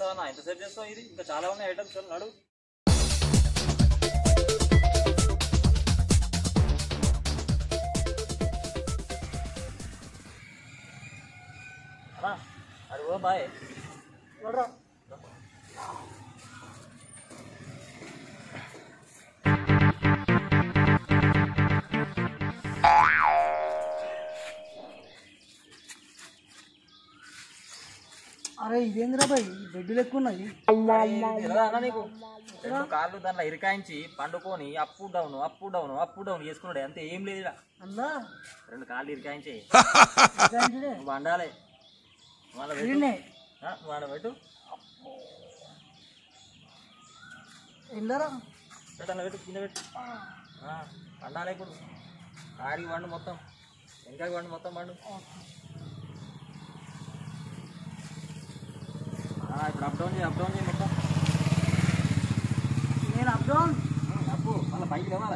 చేస్తావా ఎంతసేపు చేస్తావు ఇది ఇంకా చాలా ఉన్నాయి ఐటమ్స్ నడు అన్నా అది ఓ బాయ్ అరే ఇదేంద్రా బాయ్ బెడ్ లెక్క ఉన్నది ఎలా అన్నా నీకు రెండు కాళ్ళు దాంట్లో ఇరికాయించి పండుకొని up down up down up down చేసుకున్నాడు అంతే ఏం లేదు ఈడ. అందా రెండు కాళ్ళు ఇరికాయించి ఇదాంటిదే. నువ్వు వండాలి వాళ్ళ పెట్టు ఈడనే. ఆ, వాళ్ళ పెట్టు వెళ్ళరా పెట్టు అలా పెట్టు కింద పెట్టు ఆ, వండాలి ఇప్పుడు కాడికి వండు మొత్తం వెనకాకి వండు మొత్తం వండు ఆ, ఇప్పుడు అప్ డౌన్ చేయి అప్ డౌన్ చేయి మొత్తం నేను అప్ డౌన్ అప్పు మళ్ళీ పైకి లేవాలి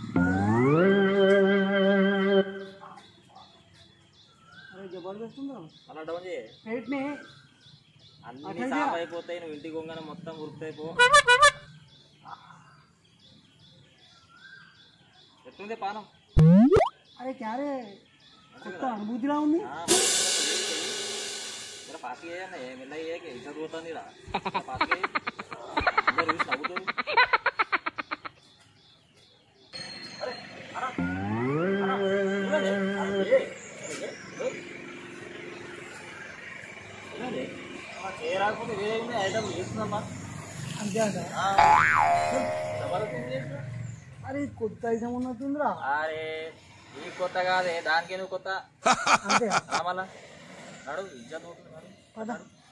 అరే జబర్దస్త్ ఉందా మళ్ళీ డౌన్ చేయి వెయిట్ని అన్ని సాఫ్ అయిపోతాయి నువ్వు ఇంటికి పోగానే మొత్తం గుర్తాయి పో ఎట్లుంది పానం అరే క్యారే కొత్త అనుభూతిలా ఉంది ఇలా ఫాస్ట్ చేయండి మెల్లగా చేయక ఇద్దరు పోతుంది ఇలా ఫాస్ట్ చేయి అందరు చూసి నవ్వుతారు చేయరాకపోతే వేరే ఉంది ఐటమ్ చేస్తుందమ్మా అంతే అంట అరే ఇది కొత్త ఐటమ్ ఉన్నట్టుందిరా అరే ఈ కొత్త కాదే దానికి నువ్వు కొత్త అంతే రామలా నడు ఇజ్జత్ పోతుంది నడు పద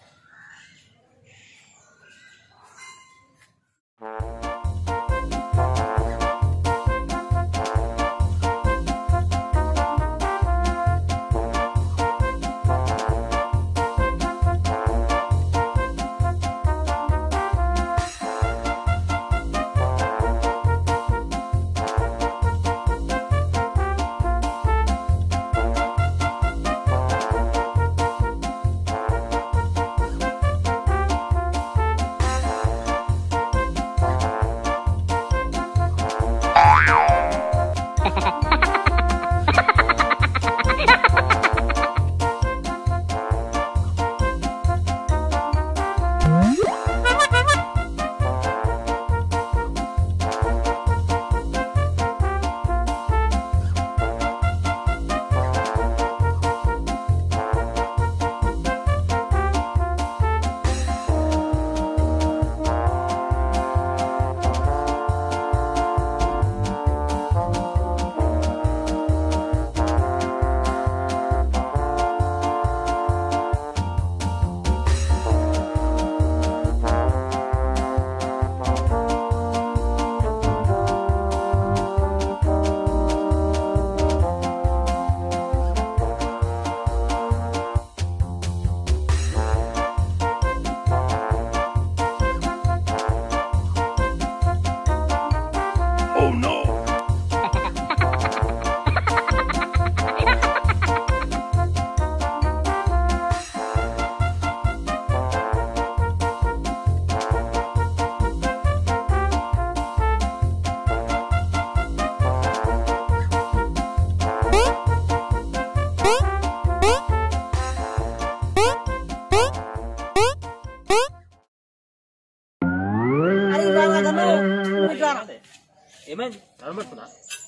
అరే ఇవాళ కదను ఇట్లా ఏమైంది? ఏమైంది నడబడుతున్నా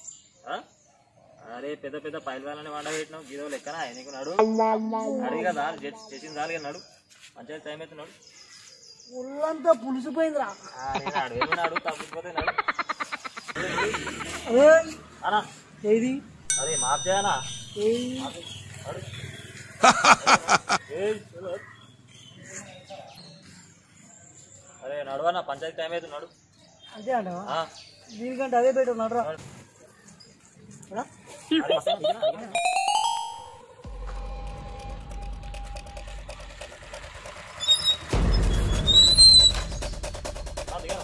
అరే పెద్ద పెద్ద పైల్వాలని వండ పెట్టినావు గీదో లెక్కన నీకు నడు అడిగి కదా జడ్జ్ చేసింది చాలు నడు మంచిగా టైం అవుతున్నాడు ఒళ్ళంతా పులిసిపోయిందిరా నాడు ఏమి నాడు తప్పిపోతే నడు అరే అనా ఏది అదే మాఫ్ చేయనా ఏది నడు ఏయ్, చలో. అరే నడవనా పంచాయతీ టైం అవుతున్నాడు అంతే అంటావా ఆ, దీనికంటే అదే బెటర్ నడరా రా. అరే, వస్తావా? దిగినా? దిగినా? ఆ, దిగానా?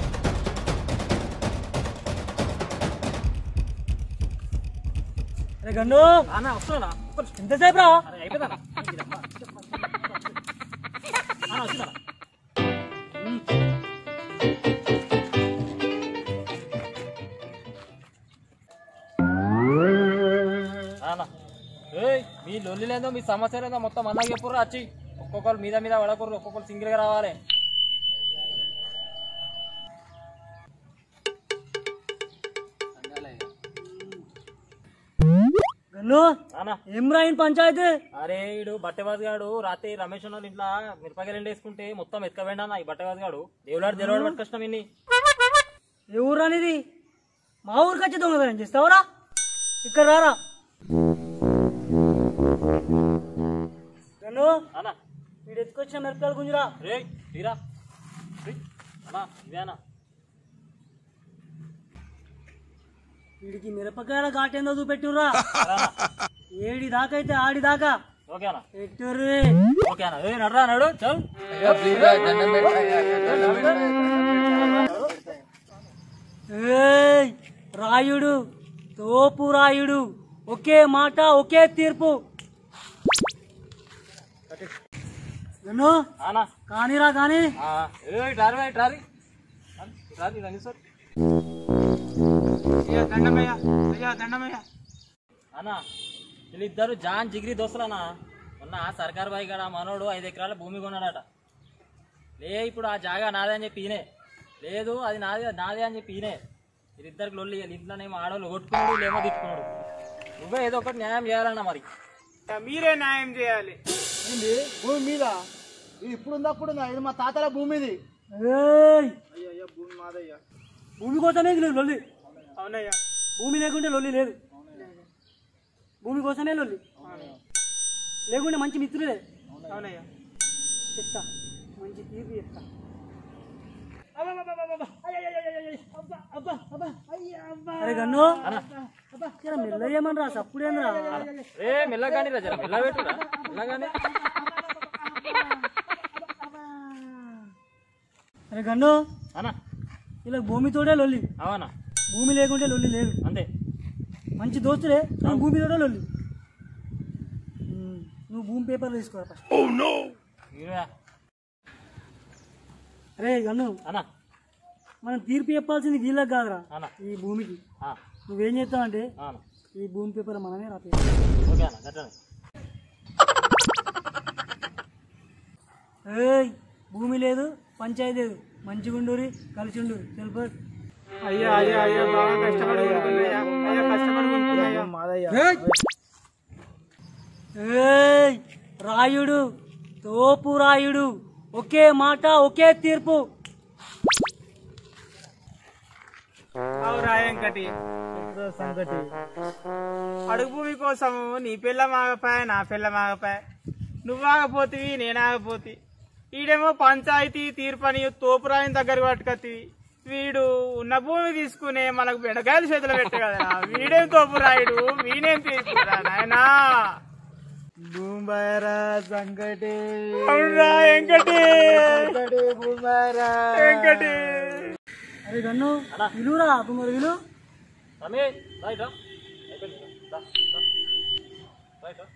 అరే అరే గన్ను అన్న వస్తున్నా ఎంతసేపు రా అరే అయిపోయిందా వచ్చిందా అన్న ఏయ్ మీ లొల్లి లేదో మీ సమస్య లేదో మొత్తం అన్నకి చెప్పుర్రు వచ్చి ఒక్కొక్కరు మీద మీద పడకుర్రు ఒక్కొక్కరు సింగిల్గా రావాలి గన్ను అన్న ఏం రాయిన పంచాయతీ అరే ఈడు బట్టెబాజ్ గాడు రాత్రి రమేష్ అన్న ఇంట్లో మిరపకాయలు వేసుకుంటే మొత్తం ఎత్తుకవేండి అన్న ఈ బట్టెబాజ్ గాడు దేవులాడు దేవులాడు పట్టుకొచ్చినాం ఇన్ని ఏ ఊరు అనేది మా ఊరికి వచ్చి దొంగతనం చేస్తావరా ఇక్కడ రారా గన్ను అన్న వీడు ఎత్తుకొచ్చిన మిరపకాయలు గుంజురా రే తీరా రేయ్, అన్న ఇదే అన్న వీడికి మిరపకాయల ఘాటేందో చూపెట్టుర్రా సరే అన్న. ఏడి దాకా అయితే ఆడి దాకా ఓకే అన్న పెట్టుర్రి ఓకే అన్న ఏ నడరా నడు చల్ ఏయ్ రాయుడు తోపు రాయుడు ఒకే మాట ఒకే తీర్పు గన్ను అన్న కానీరా కానీ ఆ, ఏ టారీ టారీ టారీ రండి సార్ అన్న వీళ్ళిద్దరు జాన్ జిగిరి దోస్తులు అన్న మొన్న సర్కార్ బాయ్ గడ మనోడు ఐదు ఎకరాల భూమి కొన్నాడట లే ఇప్పుడు ఆ జాగా నాదే అని చెప్పి ఈయనే లేదు అది నాదే నాదే అని చెప్పి ఈయనే వీళ్ళిద్దరికి లొల్లి వీళ్ళ ఇంట్లోనేమో ఆడవాళ్ళు కొట్టుకున్నాడు లేమో తిట్టుకున్నాడు నువ్వే ఏదో ఒకటి న్యాయం చేయాలన్న మరి మీరే న్యాయం చేయాలి ఏంది భూమి మీద ఇది ఇప్పుడు ఉంది అప్పుడు ఉందా? ఇది మా తాతల భూమి ఇది ఏయ్ అయ్యా భూమి మాదయ్యా భూమి కోసమే లేదు లొల్లి అవునయ్యా భూమి లేకుంటే లొల్లి లేదు భూమి కోసమే లొల్లి లేకుంటే మంచి మిత్రులే అవునయ్యా చెప్తా మంచి తీర్పు చెప్తా అరే గన్ను జర మెల్ల ఏమనరా సప్పుడేంద్రా ఏ మెల్లగాని రా జర మెల్ల పెట్టురా మెల్లగాని అరే గన్ను అన్న ఇలా భూమితోడే లొల్లి అవునా భూమి లేకుంటే లొల్లి లేదు అంతే మంచి దోస్తులే కానీ భూమితోడే లొల్లి ఉమ్, నువ్వు భూమి పేపర్లు తీసుకోరా ఫస్ట్ ఇరువా. అరే గన్ను అన్న మనం తీర్పు చెప్పాల్సింది వీళ్ళకి కాదురా అన్న ఈ భూమికి ఆ, నువ్వేం చేస్తావంటే అన్న ఈ భూమి పేపర్ మనమే రాపే ఓకే అన్న గట్లనే ఏయ్ భూమి లేదు పంచాయతీ లేదు మంచిగుండూరి కలిసి ఉండూరి తెలుపు అయ్యా అయ్యా అయ్యా బాగా కష్టపడి కొనుక్కున్నాయ్యా. అయ్యా కష్టపడి కొనుక్కున్నాయ్యా. మాదయ్య ఏయ్ రాయుడు తోపు రాయుడు ఒకే మాట ఒకే తీర్పు అవు రాయంకటి సంగతి అడుగు భూమి కోసం నీ పిల్ల మాగపాయ నా పిల్ల మాగపాయ నువ్వు ఆగపోతివి నేను ఆగపోతి ఈడేమో పంచాయతీ తీర్పని తోపురాయిని దగ్గర పట్టుకొత్తివి వీడు ఉన్న భూమి తీసుకునే మనకు బెండకాయలు చేతులు పెట్ట కదా వీడేం తోపురాయుడు వీడేం తీర్పురా నాయనా భూమారా సంగటి అవునురా వెంకటి సంగటి భూమారా వెంకటి అరే గన్ను విలువరా కుమారు విలు రమే రైట్ రా అయిపోయింది. రా, రా. రైట్ రా.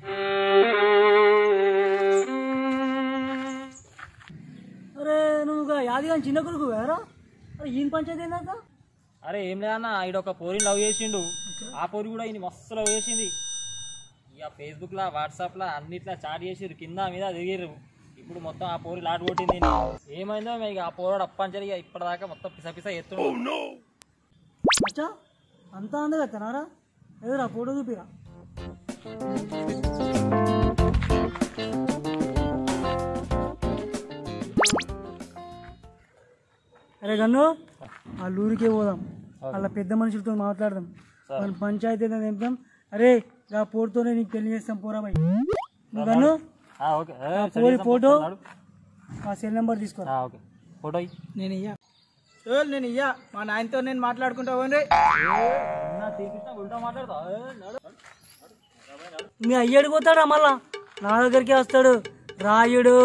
అరే నువ్వు యాదిగా చిన్న కొడుకు వేరా అరే ఈయన పంచాయతీ ఏందంట అరే ఏం లేదన్న ఈడ ఒక పోరిని లవ్ చేసిండు ఆ పోరి కూడా ఈయన మస్తు లవ్ చేసింది ఇక ఫేస్బుక్ లా వాట్సాప్ లా అన్నిట్లా చాట్ చేసిర్రు కింద మీద దిగిర్రు ఇప్పుడు మొత్తం ఆ పోరి లాట్ కొట్టింది ఈయన్ని. ఏమైందో ఇక ఆ పోరాడు అప్పంచరి ఇక ఇప్పటిదాకా మొత్తం పిస పిస ఎత్తుండు అచ్చా అంతా అందగా తినారా ఏదిరా ఫోటో చూపిరా అరే గన్ను ఆ ఊరికే పోదాం వాళ్ళ పెద్ద మనుషులతో మాట్లాడదాం వాళ్ళ పంచాయతీ ఏదో తెంపుదాం అరే ఆ పోటుతోనే నీకు పెళ్లి చేస్తాం పోరా బాయ్ నువ్వు గన్ను ఆ, ఓకే ఏ, పోయి చేస్తాం, ఫోటో నడు. ఆ సెల్ నెంబర్ తీసుకోరా ఆ, ఓకే ఫోటో ఇయ్యి. నేను ఇయ్యా చోల్ నేను ఇయ్యా మా నాయనతో నేను మాట్లాడుకుంటా పోండి నా తీపిస్తా ఉల్టా మాట్లాడతా ఏ, నడు. మీ అయ్యడికి పోతాడా మళ్ళా నా దగ్గరికి వస్తాడు రాయుడు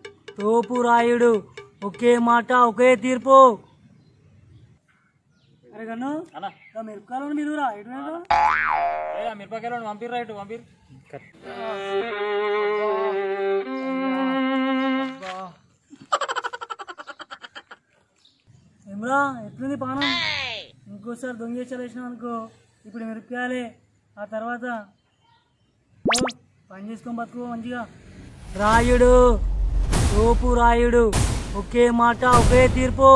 తోపు రాయుడు ఒకే మాట ఒకే తీర్పు అరే గన్ను అన్న ఇక మిరపకాయలు మీరు రా ఎటు పోయినారు? ఏ ఆ మిరపకాయలు పంపిర్రా ఇటు పంపిర్ ఏమ్రా ఎట్లుంది పానం ఇంకోసారి దొంగేసాలు వేసినాం అనుకో ఇప్పుడు మిరపకాయలే ఆ తర్వాత ఓ, పని చేసుకొని బతుకో మంచిగా రాయుడు తోపు రాయుడు ఒకే మాట ఒకే తీర్పు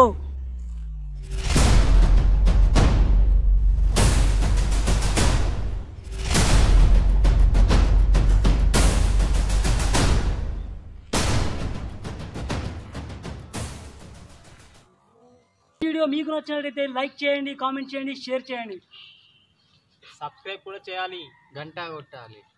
వీడియో మీకు నచ్చినట్లయితే లైక్ చేయండి కామెంట్ చేయండి షేర్ చేయండి సబ్స్క్రైబ్ కూడా చేయాలి గంట కొట్టాలి